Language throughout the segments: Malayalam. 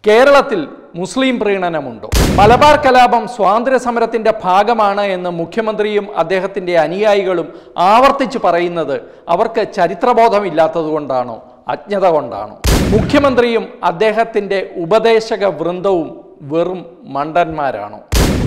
കേരളത്തിൽ മുസ്ലിം പ്രീണനമുണ്ടോ മലബാർ കലാപം സ്വാതന്ത്ര്യ സമരത്തിന്റെ ഭാഗമാണ് എന്ന് മുഖ്യമന്ത്രിയും അദ്ദേഹത്തിന്റെ അനുയായികളും ആവർത്തിച്ച് പറയുന്നത് അവർക്ക് ചരിത്രബോധമില്ലാത്തതുകൊണ്ടാണോ അജ്ഞത കൊണ്ടാണോ മുഖ്യമന്ത്രിയും അദ്ദേഹത്തിന്റെ ഉപദേശക വൃന്ദവും വെറും മണ്ടന്മാരാണോ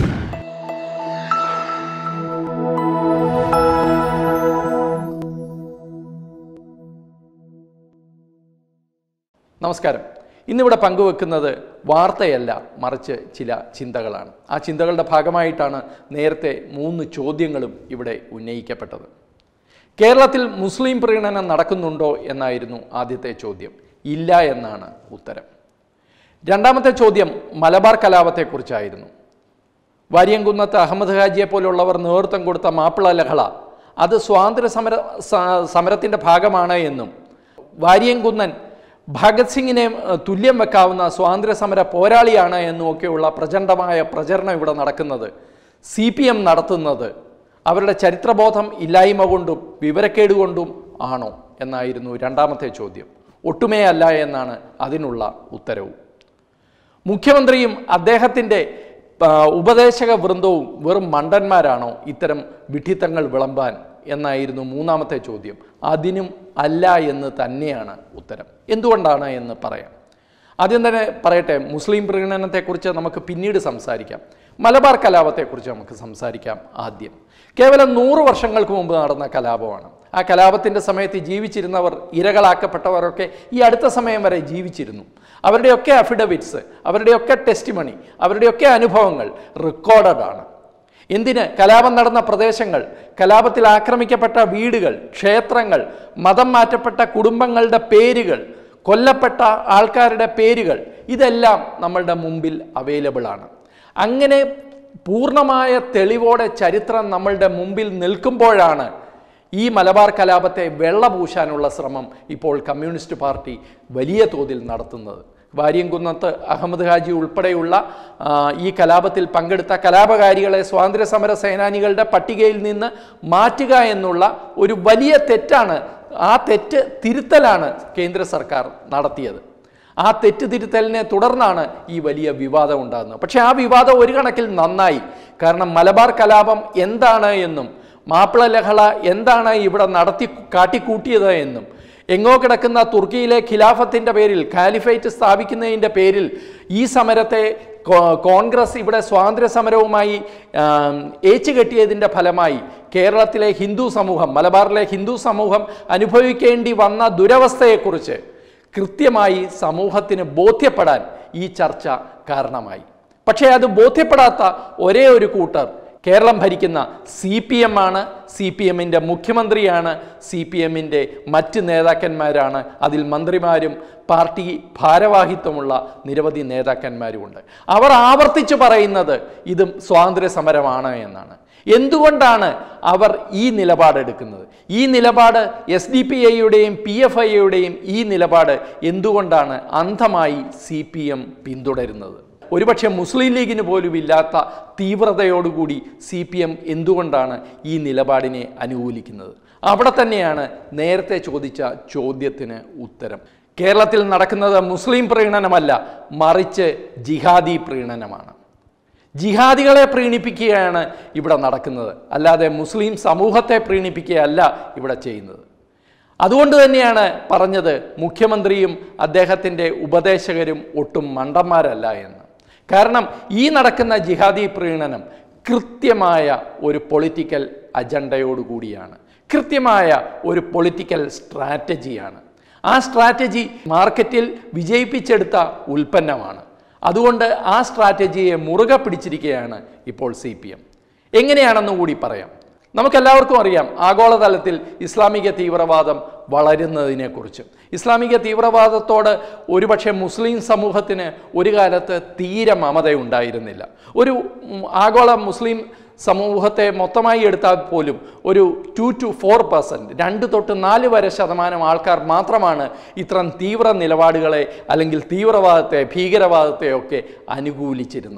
നമസ്കാരം ഇന്നിവിടെ പങ്കുവെക്കുന്നത് വാർത്തയല്ല മറിച്ച് ചില ചിന്തകളാണ് ആ ചിന്തകളുടെ ഭാഗമായിട്ടാണ് നേരത്തെ മൂന്ന് ചോദ്യങ്ങളും ഇവിടെ ഉന്നയിക്കപ്പെട്ടത് കേരളത്തിൽ മുസ്ലിം പ്രീണനം നടക്കുന്നുണ്ടോ എന്നായിരുന്നു ആദ്യത്തെ ചോദ്യം ഇല്ല എന്നാണ് ഉത്തരം രണ്ടാമത്തെ ചോദ്യം മലബാർ കലാപത്തെക്കുറിച്ചായിരുന്നു വാര്യംകുന്നത്ത് അഹമ്മദ് ഹാജിയെ പോലുള്ളവർ നേതൃത്വം കൊടുത്ത മാപ്പിള ലഹള അത് സ്വാതന്ത്ര്യ സമര സ- സമരത്തിന്റെ ഭാഗമാണ് എന്നും വാര്യംകുന്നൻ ഭഗത് സിംഗിനെ ഏഹ്, തുല്യം വെക്കാവുന്ന സ്വാതന്ത്ര്യ സമര പോരാളിയാണ് എന്നുമൊക്കെയുള്ള പ്രചണ്ഡമായ പ്രചരണം ഇവിടെ നടക്കുന്നത് സി പി എം നടത്തുന്നത് അവരുടെ ചരിത്രബോധം ഇല്ലായ്മ കൊണ്ടും വിവരക്കേട് കൊണ്ടും ആണോ എന്നായിരുന്നു രണ്ടാമത്തെ ചോദ്യം ഒട്ടുമേ അല്ല എന്നാണ് അതിനുള്ള ഉത്തരവും മുഖ്യമന്ത്രിയും അദ്ദേഹത്തിൻ്റെ ആ, ഉപദേശക വൃന്ദവും വെറും മണ്ടന്മാരാണോ ഇത്തരം വിഡ്ഢിത്തങ്ങൾ വിളമ്പാൻ എന്നായിരുന്നു മൂന്നാമത്തെ ചോദ്യം അതിനും അല്ല എന്ന് തന്നെയാണ് ഉത്തരം എന്തുകൊണ്ടാണ് എന്ന് പറയാം ആദ്യം തന്നെ പറയട്ടെ മുസ്ലിം പ്രീണനത്തെക്കുറിച്ച് നമുക്ക് പിന്നീട് സംസാരിക്കാം മലബാർ കലാപത്തെക്കുറിച്ച് നമുക്ക് സംസാരിക്കാം ആദ്യം കേവലം നൂറ് വർഷങ്ങൾക്ക് മുമ്പ് നടന്ന കലാപമാണ് ആ കലാപത്തിൻ്റെ സമയത്ത് ജീവിച്ചിരുന്നവർ ഇരകളാക്കപ്പെട്ടവരൊക്കെ ഈ അടുത്ത സമയം വരെ ജീവിച്ചിരുന്നു അവരുടെയൊക്കെ അഫിഡവിറ്റ്സ് അവരുടെയൊക്കെ ടെസ്റ്റിമണി അവരുടെയൊക്കെ അനുഭവങ്ങൾ റെക്കോർഡഡ് ആണ് എന്തിന് കലാപം നടന്ന പ്രദേശങ്ങൾ കലാപത്തിൽ ആക്രമിക്കപ്പെട്ട വീടുകൾ ക്ഷേത്രങ്ങൾ മതം മാറ്റപ്പെട്ട കുടുംബങ്ങളുടെ പേരുകൾ കൊല്ലപ്പെട്ട ആൾക്കാരുടെ പേരുകൾ ഇതെല്ലാം നമ്മളുടെ മുമ്പിൽ അവൈലബിൾ ആണ് അങ്ങനെ പൂർണ്ണമായ തെളിവോടെ ചരിത്രം നമ്മളുടെ മുമ്പിൽ നിൽക്കുമ്പോഴാണ് ഈ മലബാർ കലാപത്തെ വെള്ളപൂശാനുള്ള ശ്രമം ഇപ്പോൾ കമ്മ്യൂണിസ്റ്റ് പാർട്ടി വലിയ തോതിൽ നടത്തുന്നത് വാര്യംകുന്നത്ത് അഹമ്മദ് ഹാജി ഉൾപ്പെടെയുള്ള ആ, ഈ കലാപത്തിൽ പങ്കെടുത്ത കലാപകാരികളെ സ്വാതന്ത്ര്യ സമര സേനാനികളുടെ പട്ടികയിൽ നിന്ന് മാറ്റുക എന്നുള്ള ഒരു വലിയ തെറ്റാണ് ആ തെറ്റ് തിരുത്തലാണ് കേന്ദ്ര സർക്കാർ നടത്തിയത് ആ തെറ്റ് തിരുത്തലിനെ തുടർന്നാണ് ഈ വലിയ വിവാദം ഉണ്ടാകുന്നത് പക്ഷേ ആ വിവാദം ഒരു കണക്കിൽ നന്നായി കാരണം മലബാർ കലാപം എന്താണ് എന്നും മാപ്പിള ലഹള എന്താണ് ഇവിടെ നടത്തി കാട്ടിക്കൂട്ടിയത് എന്നും എങ്ങോ കിടക്കുന്ന തുർക്കിയിലെ ഖിലാഫത്തിൻ്റെ പേരിൽ കാലിഫൈറ്റ് സ്ഥാപിക്കുന്നതിൻ്റെ പേരിൽ ഈ സമരത്തെ കോ- കോൺഗ്രസ് ഇവിടെ സ്വാതന്ത്ര്യ സമരവുമായി ആം, ഏച്ചുകെട്ടിയതിൻ്റെ ഫലമായി കേരളത്തിലെ ഹിന്ദു സമൂഹം മലബാറിലെ ഹിന്ദു സമൂഹം അനുഭവിക്കേണ്ടി വന്ന ദുരവസ്ഥയെക്കുറിച്ച് കൃത്യമായി സമൂഹത്തിന് ബോധ്യപ്പെടാൻ ഈ ചർച്ച കാരണമായി പക്ഷേ അത് ബോധ്യപ്പെടാത്ത ഒരേ ഒരു കൂട്ടർ കേരളം ഭരിക്കുന്ന സി പി എം ആണ് സി പി എമ്മിൻ്റെ മുഖ്യമന്ത്രിയാണ് സി പി എമ്മിൻ്റെ മറ്റ് നേതാക്കന്മാരാണ് അതിൽ മന്ത്രിമാരും പാർട്ടി ഭാരവാഹിത്വമുള്ള നിരവധി നേതാക്കന്മാരുമുണ്ട് അവർ ആവർത്തിച്ചു പറയുന്നത് ഇതും സ്വാതന്ത്ര്യ സമരമാണ് എന്നാണ് എന്തുകൊണ്ടാണ് അവർ ഈ നിലപാടെടുക്കുന്നത് ഈ നിലപാട് എസ് ഡി പി ഐയുടെയും പി എഫ് ഐയുടെയും ഈ നിലപാട് എന്തുകൊണ്ടാണ് അന്ധമായി സി പി എം പിന്തുടരുന്നത് ഒരുപക്ഷെ മുസ്ലിം ലീഗിന് പോലും ഇല്ലാത്ത തീവ്രതയോടുകൂടി സി പി എം എന്തുകൊണ്ടാണ് ഈ നിലപാടിനെ അനുകൂലിക്കുന്നത് അവിടെ തന്നെയാണ് നേരത്തെ ചോദിച്ച ചോദ്യത്തിന് ഉത്തരം കേരളത്തിൽ നടക്കുന്നത് മുസ്ലിം പ്രീണനമല്ല മറിച്ച് ജിഹാദി പ്രീണനമാണ് ജിഹാദികളെ പ്രീണിപ്പിക്കുകയാണ് ഇവിടെ നടക്കുന്നത് അല്ലാതെ മുസ്ലിം സമൂഹത്തെ പ്രീണിപ്പിക്കുകയല്ല ഇവിടെ ചെയ്യുന്നത് അതുകൊണ്ട് തന്നെയാണ് പറഞ്ഞത് മുഖ്യമന്ത്രിയും അദ്ദേഹത്തിൻ്റെ ഉപദേശകരും ഒട്ടും മണ്ടന്മാരല്ല എന്ന് കാരണം ഈ നടക്കുന്ന ജിഹാദി പ്രീണനം കൃത്യമായ ഒരു പൊളിറ്റിക്കൽ അജണ്ടയോടുകൂടിയാണ് കൃത്യമായ ഒരു പൊളിറ്റിക്കൽ സ്ട്രാറ്റജിയാണ് ആ സ്ട്രാറ്റജി മാർക്കറ്റിൽ വിജയിപ്പിച്ചെടുത്ത ഉൽപ്പന്നമാണ് അതുകൊണ്ട് ആ സ്ട്രാറ്റജിയെ മുറുകെ പിടിച്ചിരിക്കുകയാണ് ഇപ്പോൾ സി പി എം എങ്ങനെയാണെന്ന് കൂടി പറയാം നമുക്കെല്ലാവർക്കും അറിയാം ആഗോളതലത്തിൽ ഇസ്ലാമിക തീവ്രവാദം വളരുന്നതിനെക്കുറിച്ച് ഇസ്ലാമിക തീവ്രവാദത്തോട് ഒരുപക്ഷെ മുസ്ലിം സമൂഹത്തിന് ഒരു കാലത്ത് തീരെ മമതയുണ്ടായിരുന്നില്ല ഒരു ഉം, ആഗോള മുസ്ലിം സമൂഹത്തെ മൊത്തമായി എടുത്താൽ പോലും ഒരു ടു ടു ഫോർ പെർസെൻറ്റ് രണ്ട് തൊട്ട് നാല് വരെ ശതമാനം ആൾക്കാർ മാത്രമാണ് ഇത്തരം തീവ്ര നിലപാടുകളെ അല്ലെങ്കിൽ തീവ്രവാദത്തെ ഭീകരവാദത്തെ ഒക്കെ അനുകൂലിച്ചിരുന്നത്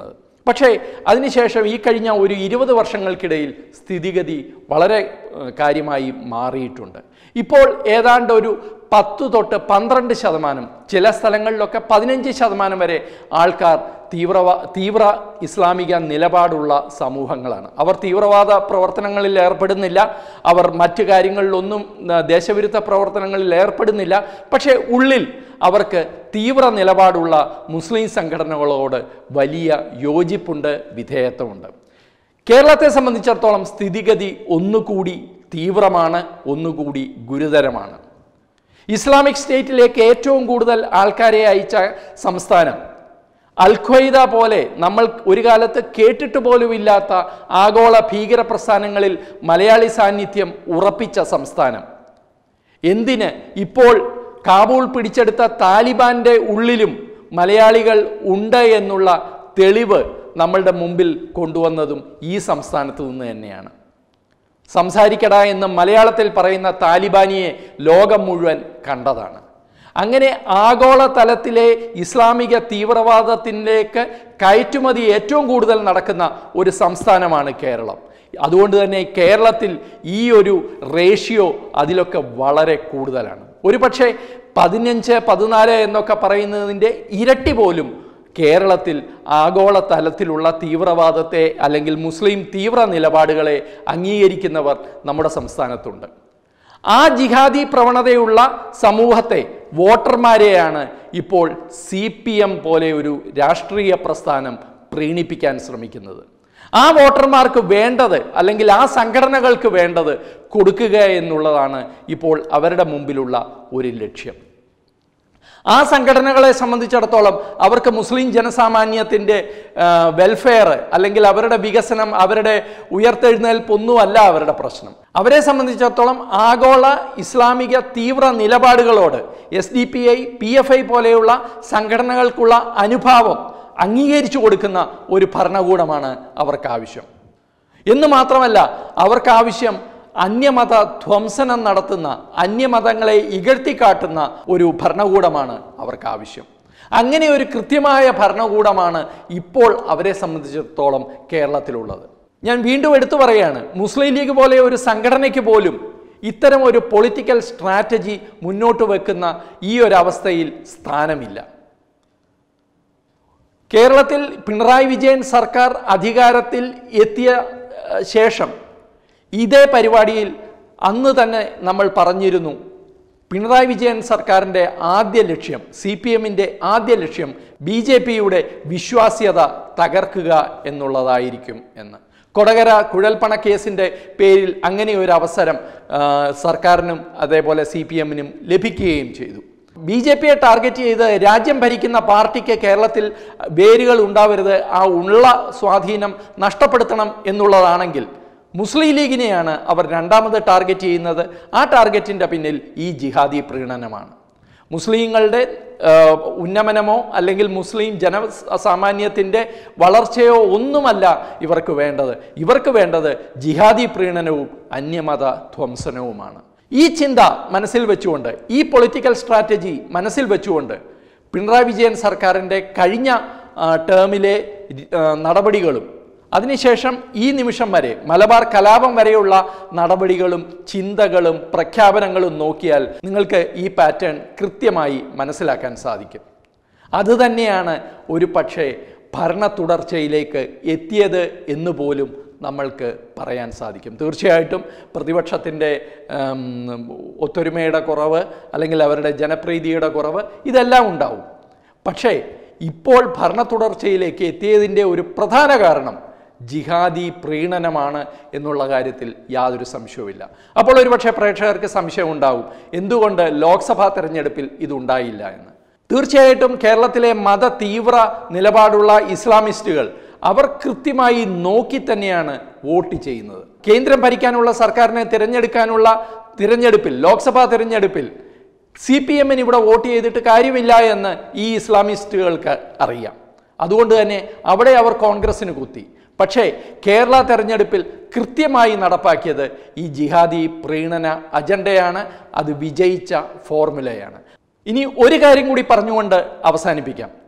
പക്ഷേ അതിനുശേഷം ഈ കഴിഞ്ഞ ഒരു ഇരുപത് വർഷങ്ങൾക്കിടയിൽ സ്ഥിതിഗതി വളരെ ഏഹ്, കാര്യമായി മാറിയിട്ടുണ്ട് ഇപ്പോൾ ഏതാണ്ട് ഒരു പത്ത് തൊട്ട് പന്ത്രണ്ട് ശതമാനം ചില സ്ഥലങ്ങളിലൊക്കെ പതിനഞ്ച് ശതമാനം വരെ ആൾക്കാർ തീവ്രവാ തീവ്ര ഇസ്ലാമിക നിലപാടുള്ള സമൂഹങ്ങളാണ് അവർ തീവ്രവാദ പ്രവർത്തനങ്ങളിൽ ഏർപ്പെടുന്നില്ല അവർ മറ്റു കാര്യങ്ങളിലൊന്നും ആ, ദേശവിരുദ്ധ പ്രവർത്തനങ്ങളിൽ ഏർപ്പെടുന്നില്ല പക്ഷേ ഉള്ളിൽ അവർക്ക് തീവ്ര നിലപാടുള്ള മുസ്ലിം സംഘടനകളോട് വലിയ യോജിപ്പുണ്ട് വിധേയത്വമുണ്ട് കേരളത്തെ സംബന്ധിച്ചിടത്തോളം സ്ഥിതിഗതി ഒന്നുകൂടി തീവ്രമാണ് ഒന്നുകൂടി ഗുരുതരമാണ് ഇസ്ലാമിക് സ്റ്റേറ്റിലേക്ക് ഏറ്റവും കൂടുതൽ ആൾക്കാരെ അയച്ച സംസ്ഥാനം അൽ ഖ്വയ്ദ പോലെ നമ്മൾ ഒരു കാലത്ത് കേട്ടിട്ട് പോലുമില്ലാത്ത ആഗോള ഭീകര പ്രസ്ഥാനങ്ങളിൽ മലയാളി സാന്നിധ്യം ഉറപ്പിച്ച സംസ്ഥാനം എന്തിന് ഇപ്പോൾ കാബൂൾ പിടിച്ചെടുത്ത താലിബാന്റെ ഉള്ളിലും മലയാളികൾ ഉണ്ട് എന്നുള്ള തെളിവ് നമ്മളുടെ മുമ്പിൽ കൊണ്ടുവന്നതും ഈ സംസ്ഥാനത്ത് നിന്ന് തന്നെയാണ് സംസാരിക്കട എന്ന് മലയാളത്തിൽ പറയുന്ന താലിബാനിയെ ലോകം മുഴുവൻ കണ്ടതാണ് അങ്ങനെ ആഗോള തലത്തിലെ ഇസ്ലാമിക തീവ്രവാദത്തിലേക്ക് കയറ്റുമതി ഏറ്റവും കൂടുതൽ നടക്കുന്ന ഒരു സംസ്ഥാനമാണ് കേരളം അതുകൊണ്ട് തന്നെ കേരളത്തിൽ ഈ ഒരു റേഷ്യോ അതിലൊക്കെ വളരെ കൂടുതലാണ് ഒരു പക്ഷേ പതിനഞ്ച് പതിനാല് എന്നൊക്കെ പറയുന്നതിൻ്റെ ഇരട്ടി പോലും കേരളത്തിൽ ആഗോള തലത്തിലുള്ള തീവ്രവാദത്തെ അല്ലെങ്കിൽ മുസ്ലിം തീവ്ര നിലപാടുകളെ അംഗീകരിക്കുന്നവർ നമ്മുടെ സംസ്ഥാനത്തുണ്ട് ആ ജിഹാദി പ്രവണതയുള്ള സമൂഹത്തെ വോട്ടർമാരെയാണ് ഇപ്പോൾ സി പി എം പോലെ ഒരു രാഷ്ട്രീയ പ്രസ്ഥാനം പ്രീണിപ്പിക്കാൻ ശ്രമിക്കുന്നത് ആ വോട്ടർമാർക്ക് വേണ്ടത് അല്ലെങ്കിൽ ആ സംഘടനകൾക്ക് വേണ്ടത് കൊടുക്കുക എന്നുള്ളതാണ് ഇപ്പോൾ അവരുടെ മുമ്പിലുള്ള ഒരു ലക്ഷ്യം ആ സംഘടനകളെ സംബന്ധിച്ചിടത്തോളം അവർക്ക് മുസ്ലിം ജനസാമാന്യത്തിൻ്റെ വെൽഫെയർ അല്ലെങ്കിൽ അവരുടെ വികസനം അവരുടെ ഉയർത്തെഴുന്നേൽപ്പൊന്നുമല്ല അവരുടെ പ്രശ്നം അവരെ സംബന്ധിച്ചിടത്തോളം ആഗോള ഇസ്ലാമിക തീവ്ര നിലപാടുകളോട് S D P I P F I പോലെയുള്ള സംഘടനകൾക്കുള്ള അനുഭാവം അംഗീകരിച്ചു കൊടുക്കുന്ന ഒരു ഭരണകൂടമാണ് അവർക്ക് ആവശ്യം എന്ന് മാത്രമല്ല അവർക്ക് ആവശ്യം അന്യമത ധ്വംസനം നടത്തുന്ന അന്യമതങ്ങളെ ഇകഴ്ത്തിക്കാട്ടുന്ന ഒരു ഭരണകൂടമാണ് അവർക്ക് ആവശ്യം അങ്ങനെ ഒരു കൃത്യമായ ഭരണകൂടമാണ് ഇപ്പോൾ അവരെ സംബന്ധിച്ചിടത്തോളം കേരളത്തിലുള്ളത് ഞാൻ വീണ്ടും എടുത്തു പറയുകയാണ് മുസ്ലിം ലീഗ് പോലെ ഒരു സംഘടനയ്ക്ക് പോലും ഇത്തരം ഒരു പൊളിറ്റിക്കൽ സ്ട്രാറ്റജി മുന്നോട്ട് വെക്കുന്ന ഈ ഒരു അവസ്ഥയിൽ സ്ഥാനമില്ല കേരളത്തിൽ പിണറായി വിജയൻ സർക്കാർ അധികാരത്തിൽ എത്തിയ ഏഹ്, ശേഷം ഇതേ പരിപാടിയിൽ അന്ന് തന്നെ നമ്മൾ പറഞ്ഞിരുന്നു പിണറായി വിജയൻ സർക്കാരിൻ്റെ ആദ്യ ലക്ഷ്യം സി പി എമ്മിൻ്റെ ആദ്യ ലക്ഷ്യം ബി ജെ പിയുടെ വിശ്വാസ്യത തകർക്കുക എന്നുള്ളതായിരിക്കും എന്ന് കൊടകര കുഴൽപ്പണ കേസിൻ്റെ പേരിൽ അങ്ങനെ ഒരു അവസരം ആ, സർക്കാരിനും അതേപോലെ സി പി എമ്മിനും ലഭിക്കുകയും ചെയ്തു ബി ജെ പിയെ ടാർഗറ്റ് ചെയ്ത് രാജ്യം ഭരിക്കുന്ന പാർട്ടിക്ക് കേരളത്തിൽ വേരുകൾ ഉണ്ടാവരുത് ആ ഉള്ള സ്വാധീനം നഷ്ടപ്പെടുത്തണം എന്നുള്ളതാണെങ്കിൽ മുസ്ലിം ലീഗിനെയാണ് അവർ രണ്ടാമത് ടാർഗറ്റ് ചെയ്യുന്നത് ആ ടാർഗറ്റിൻ്റെ പിന്നിൽ ഈ ജിഹാദി പ്രീണനമാണ് മുസ്ലിങ്ങളുടെ ആ, ഉന്നമനമോ അല്ലെങ്കിൽ മുസ്ലിം ജന സാമാന്യത്തിൻ്റെ വളർച്ചയോ ഒന്നുമല്ല ഇവർക്ക് വേണ്ടത് ഇവർക്ക് വേണ്ടത് ജിഹാദി പ്രീണനവും അന്യമത ധ്വംസനവുമാണ് ഈ ചിന്ത മനസ്സിൽ വെച്ചുകൊണ്ട് ഈ പൊളിറ്റിക്കൽ സ്ട്രാറ്റജി മനസ്സിൽ വെച്ചുകൊണ്ട് പിണറായി വിജയൻ സർക്കാരിൻ്റെ കഴിഞ്ഞ ആ, ടേമിലെ ആ, നടപടികളും അതിനുശേഷം ഈ നിമിഷം വരെ മലബാർ കലാപം വരെയുള്ള നടപടികളും ചിന്തകളും പ്രഖ്യാപനങ്ങളും നോക്കിയാൽ നിങ്ങൾക്ക് ഈ പാറ്റേൺ കൃത്യമായി മനസ്സിലാക്കാൻ സാധിക്കും അതുതന്നെയാണ് ഒരു പക്ഷേ ഭരണ തുടർച്ചയിലേക്ക് എത്തിയത് എന്ന് പോലും നമ്മൾക്ക് പറയാൻ സാധിക്കും തീർച്ചയായിട്ടും പ്രതിപക്ഷത്തിൻ്റെ ഉം, ഒത്തൊരുമയുടെ കുറവ് അല്ലെങ്കിൽ അവരുടെ ജനപ്രീതിയുടെ കുറവ് ഇതെല്ലാം ഉണ്ടാവും പക്ഷേ ഇപ്പോൾ ഭരണ തുടർച്ചയിലേക്ക് എത്തിയതിൻ്റെ ഒരു പ്രധാന കാരണം ജിഹാദി പ്രീണനമാണ് എന്നുള്ള കാര്യത്തിൽ യാതൊരു സംശയവുമില്ല അപ്പോൾ ഒരുപക്ഷെ പ്രേക്ഷകർക്ക് സംശയം ഉണ്ടാവും എന്തുകൊണ്ട് ലോക്സഭാ തെരഞ്ഞെടുപ്പിൽ ഇതുണ്ടായില്ല എന്ന് തീർച്ചയായിട്ടും കേരളത്തിലെ മത തീവ്ര നിലപാടുള്ള ഇസ്ലാമിസ്റ്റുകൾ അവർ കൃത്യമായി നോക്കി തന്നെയാണ് വോട്ട് ചെയ്യുന്നത് കേന്ദ്രം ഭരിക്കാനുള്ള സർക്കാരിനെ തിരഞ്ഞെടുക്കാനുള്ള തിരഞ്ഞെടുപ്പിൽ ലോക്സഭാ തിരഞ്ഞെടുപ്പിൽ സി പി എമ്മിന് ഇവിടെ വോട്ട് ചെയ്തിട്ട് കാര്യമില്ല എന്ന് ഈ ഇസ്ലാമിസ്റ്റുകൾക്ക് അറിയാം അതുകൊണ്ട് തന്നെ അവിടെ അവർ കോൺഗ്രസിന് കുത്തി പക്ഷേ കേരള തെരഞ്ഞെടുപ്പിൽ കൃത്യമായി നടപ്പാക്കിയത് ഈ ജിഹാദി പ്രീണന അജണ്ടയാണ് അത് വിജയിച്ച ഫോർമുലയാണ് ഇനി ഒരു കാര്യം കൂടി പറഞ്ഞുകൊണ്ട് അവസാനിപ്പിക്കാം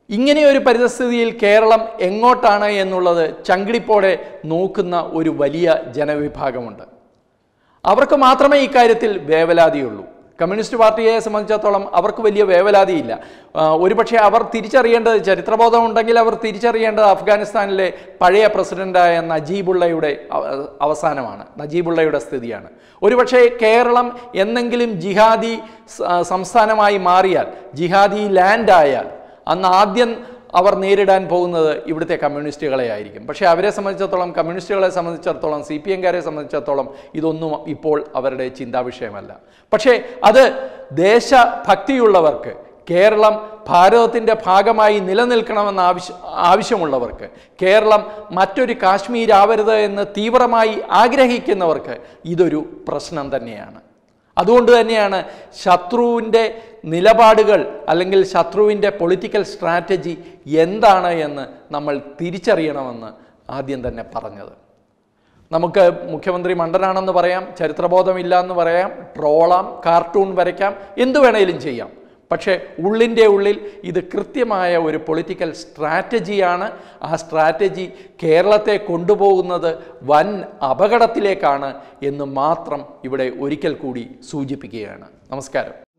ഇങ്ങനെയൊരു പരിതസ്ഥിതിയിൽ കേരളം എങ്ങോട്ടാണ് എന്നുള്ളത് ചങ്കിടിപ്പോടെ നോക്കുന്ന ഒരു വലിയ ജനവിഭാഗമുണ്ട് അവർക്ക് മാത്രമേ ഇക്കാര്യത്തിൽ വേവലാതിയുള്ളൂ കമ്മ്യൂണിസ്റ്റ് പാർട്ടിയെ സംബന്ധിച്ചിടത്തോളം അവർക്ക് വലിയ വേവലാതിയില്ല ആ, ഒരുപക്ഷെ അവർ തിരിച്ചറിയേണ്ടത് ചരിത്രബോധം ഉണ്ടെങ്കിൽ അവർ തിരിച്ചറിയേണ്ടത് അഫ്ഗാനിസ്ഥാനിലെ പഴയ പ്രസിഡന്റായ നജീബുള്ളയുടെ അവ- അവസാനമാണ് നജീബുള്ളയുടെ സ്ഥിതിയാണ് ഒരുപക്ഷെ കേരളം എന്നെങ്കിലും ജിഹാദി സ- സംസ്ഥാനമായി മാറിയാൽ ജിഹാദി ലാൻഡായാൽ അന്ന് ആദ്യം അവർ നേരിടാൻ പോകുന്നത് ഇവിടുത്തെ കമ്മ്യൂണിസ്റ്റുകളെ ആയിരിക്കും പക്ഷേ അവരെ സംബന്ധിച്ചിടത്തോളം കമ്മ്യൂണിസ്റ്റുകളെ സംബന്ധിച്ചിടത്തോളം സി പി എംകാരെ സംബന്ധിച്ചിടത്തോളം ഇതൊന്നും ഇപ്പോൾ അവരുടെ ചിന്താ വിഷയമല്ല പക്ഷേ അത് ദേശഭക്തിയുള്ളവർക്ക് കേരളം ഭാരതത്തിൻ്റെ ഭാഗമായി നിലനിൽക്കണമെന്ന ആവശ്യ ആവശ്യമുള്ളവർക്ക് കേരളം മറ്റൊരു കാശ്മീർ ആവരുത് എന്ന് തീവ്രമായി ആഗ്രഹിക്കുന്നവർക്ക് ഇതൊരു പ്രശ്നം തന്നെയാണ് അതുകൊണ്ട് തന്നെയാണ് ശത്രുവിൻ്റെ നിലപാടുകൾ അല്ലെങ്കിൽ ശത്രുവിൻ്റെ പൊളിറ്റിക്കൽ സ്ട്രാറ്റജി എന്താണ് എന്ന് നമ്മൾ തിരിച്ചറിയണമെന്ന് ആദ്യം തന്നെ പറഞ്ഞത് നമുക്ക് മുഖ്യമന്ത്രി മണ്ടനാണെന്ന് പറയാം ചരിത്രബോധമില്ല എന്ന് പറയാം ട്രോളാം കാർട്ടൂൺ വരയ്ക്കാം എന്തു വേണേലും ചെയ്യാം പക്ഷേ ഉള്ളിൻ്റെ ഉള്ളിൽ ഇത് കൃത്യമായ ഒരു പൊളിറ്റിക്കൽ സ്ട്രാറ്റജിയാണ് ആ സ്ട്രാറ്റജി കേരളത്തെ കൊണ്ടുപോകുന്നത് വൻ അപകടത്തിലേക്കാണ് എന്ന് മാത്രം ഇവിടെ ഒരിക്കൽ കൂടി സൂചിപ്പിക്കുകയാണ് നമസ്കാരം